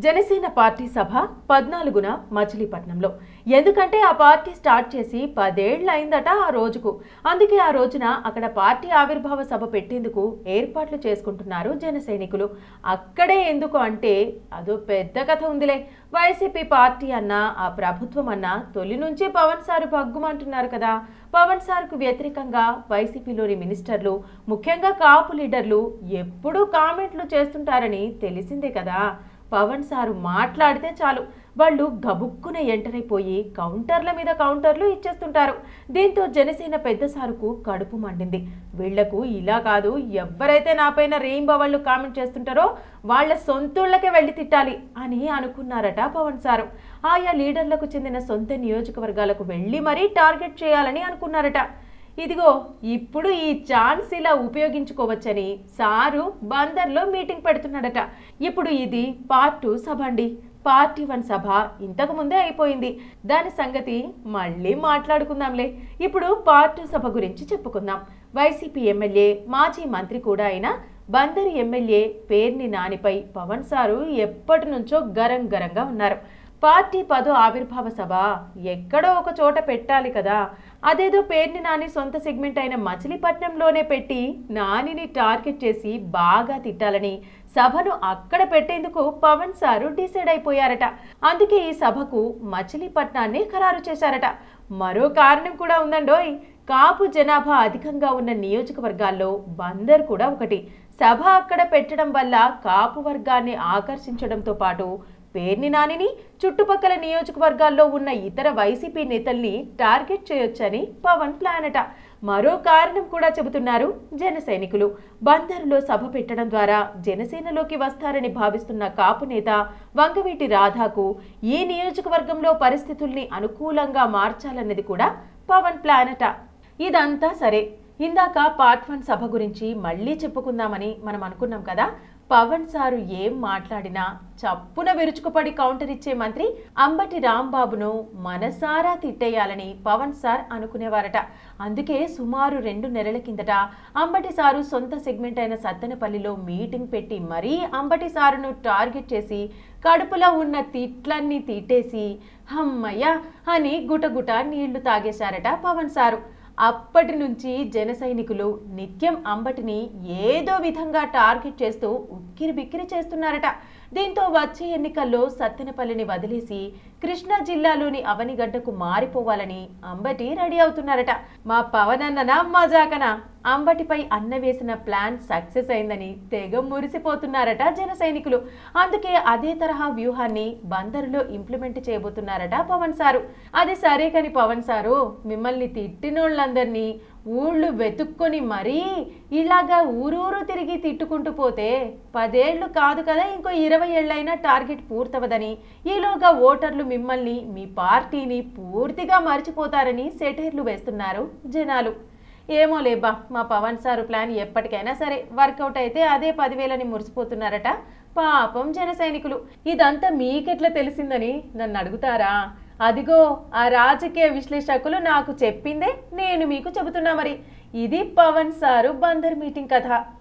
Janasena party సభ పద్నాలుగున మచిలీపట్నంలో ఎందుకంటే ఆ పార్టీ స్టార్ట్ చేసి పదేళ్ళు అయిందట ఆ రోజుకు అందుకే ఆ రోజున అక్కడ పార్టీ ఆవిర్భావ సభ పెట్టేందుకు ఏర్పాట్లు చేసుకుంటున్నారు జన సైనికులు అక్కడే ఎందుకు అంటే అదో పెద్ద కథ ఉందిలే వైసీపీ పార్టీ అన్న ఆ ప్రభుత్వం అన్న తొలి నుంచి పవన్ సారు భగ్గుమంటున్నారు కదా పవన్ సార్కు వ్యతిరేకంగా వైసీపీలోని మినిస్టర్లు ముఖ్యంగా కాపు లీడర్లు ఎప్పుడూ కామెంట్లు చేస్తుంటారని తెలిసిందే కదా పవన్ సారు మాట్లాడితే చాలు వాళ్ళు గబుక్కున ఎంటర్ అయిపోయి కౌంటర్ల మీద కౌంటర్లు ఇచ్చేస్తుంటారు దీంతో జనసేన పెద్ద సారుకు కడుపు మండింది వీళ్లకు ఇలా కాదు ఎవరైతే నాపైన రేయింబవళ్ళు కామెంట్ చేస్తుంటారో వాళ్ళ సొంతూళ్ళకే వెళ్ళి తిట్టాలి అని అనుకున్నారట పవన్ సారు ఆయా లీడర్లకు చెందిన సొంత నియోజకవర్గాలకు వెళ్ళి మరీ టార్గెట్ చేయాలని అనుకున్నారట ఇదిగో ఇప్పుడు ఈ ఛాన్స్ ఇలా ఉపయోగించుకోవచ్చని సారు బందర్లో మీటింగ్ పెడుతున్నాడట ఇప్పుడు ఇది పార్ట్ టూ సభ అండి పార్టీ వన్ సభ ఇంతకు ముందే అయిపోయింది దాని సంగతి మళ్ళీ మాట్లాడుకుందాంలే ఇప్పుడు పార్ట్ టూ సభ గురించి చెప్పుకుందాం వైసీపీ ఎమ్మెల్యే మాజీ మంత్రి కూడా అయిన బందరు ఎమ్మెల్యే పేర్ని నానిపై పవన్ సారు ఎప్పటి నుంచో గరం గరంగా ఉన్నారు పార్టీ పదో ఆవిర్భావ సభ ఎక్కడో ఒక చోట పెట్టాలి కదా అదేదో పేర్ని నాని సొంత సెగ్మెంట్ అయిన మచిలీపట్నంలోనే పెట్టి నానిని టార్గెట్ చేసి బాగా తిట్టాలని సభను అక్కడ పెట్టేందుకు పవన్ సారు డిసైడ్ అయిపోయారట అందుకే ఈ సభకు మచిలీపట్నాన్ని ఖరారు చేశారట మరో కారణం కూడా ఉందండోయ్ కాపు జనాభా అధికంగా ఉన్న నియోజకవర్గాల్లో బందర్ కూడా ఒకటి సభ అక్కడ పెట్టడం వల్ల కాపు వర్గాన్ని ఆకర్షించడంతో పాటు పేర్ని నానిని చుట్టుపక్కల నియోజకవర్గాల్లో ఉన్న ఇతర వైసీపీ నేతల్ని టార్గెట్ చేయొచ్చని పవన్ ప్లాన్ అట మరో కారణం కూడా చెబుతున్నారు జన సైనికులు బందరులో సభ పెట్టడం ద్వారా జనసేనలోకి వస్తారని భావిస్తున్న కాపు నేత వంగవీటి రాధాకు ఈ నియోజకవర్గంలో పరిస్థితుల్ని అనుకూలంగా మార్చాలన్నది కూడా పవన్ ప్లాన్ అట ఇదంతా సరే ఇందాక పార్ట్ వన్ సభ గురించి మళ్ళీ చెప్పుకుందామని మనం అనుకున్నాం కదా పవన్ సారు ఏం మాట్లాడినా చప్పున విరుచుకుపడి కౌంటర్ ఇచ్చే మంత్రి అంబటి రాంబాబును మనసారా తిట్టేయాలని పవన్ సార్ అనుకునేవారట అందుకే సుమారు రెండు నెలల కిందట అంబటి సారు సొంత సెగ్మెంట్ అయిన సత్తెనపల్లిలో మీటింగ్ పెట్టి మరీ అంబటి సారును టార్గెట్ చేసి కడుపులో ఉన్న తిట్లన్నీ తిట్టేసి హమ్మయ్య అని గుటగుట నీళ్లు తాగేశారట పవన్ సారు అప్పటి నుంచి జన సైనికులు నిత్యం అంబటిని ఏదో విధంగా టార్గెట్ చేస్తూ ఉక్కిరి బిక్కిరి చేస్తున్నారట దీంతో వచ్చే ఎన్నికల్లో సత్తెనపల్లిని వదిలేసి కృష్ణా జిల్లాలోని అవనిగడ్డకు మారిపోవాలని అంబటి రెడీ అవుతున్నారట మా పవన్ అన్ననా మజాకనా అంబటిపై అన్న వేసిన ప్లాన్ సక్సెస్ అయిందని తెగ మురిసిపోతున్నారట జన సైనికులు అందుకే అదే తరహా వ్యూహాన్ని బందరులో ఇంప్లిమెంట్ చేయబోతున్నారట పవన్ సారు అది సరే కాని పవన్ సారు మిమ్మల్ని తిట్టినోళ్ళందరినీ ఊళ్ళు వెతుక్కొని మరీ ఇలాగా ఊరూరు తిరిగి తిట్టుకుంటూ పోతే పదేళ్లు కాదు కదా ఇంకో ఇరవై ఏళ్ళైనా టార్గెట్ పూర్తవదని ఈలోగా ఓటర్లు మిమ్మల్ని మీ పార్టీని పూర్తిగా మర్చిపోతారని సెటైర్లు వేస్తున్నారు జనాలు ఏమో లేబ్బా మా పవన్ సారు ప్లాన్ ఎప్పటికైనా సరే వర్కౌట్ అయితే అదే పదివేలని మురిసిపోతున్నారట పాపం జన సైనికులు ఇదంతా మీకెట్లా తెలిసిందని నన్ను అడుగుతారా అదిగో ఆ రాజకీయ విశ్లేషకులు నాకు చెప్పిందే నేను మీకు చెబుతున్నా మరి ఇది పవన్ సారు బందర్ మీటింగ్ కథ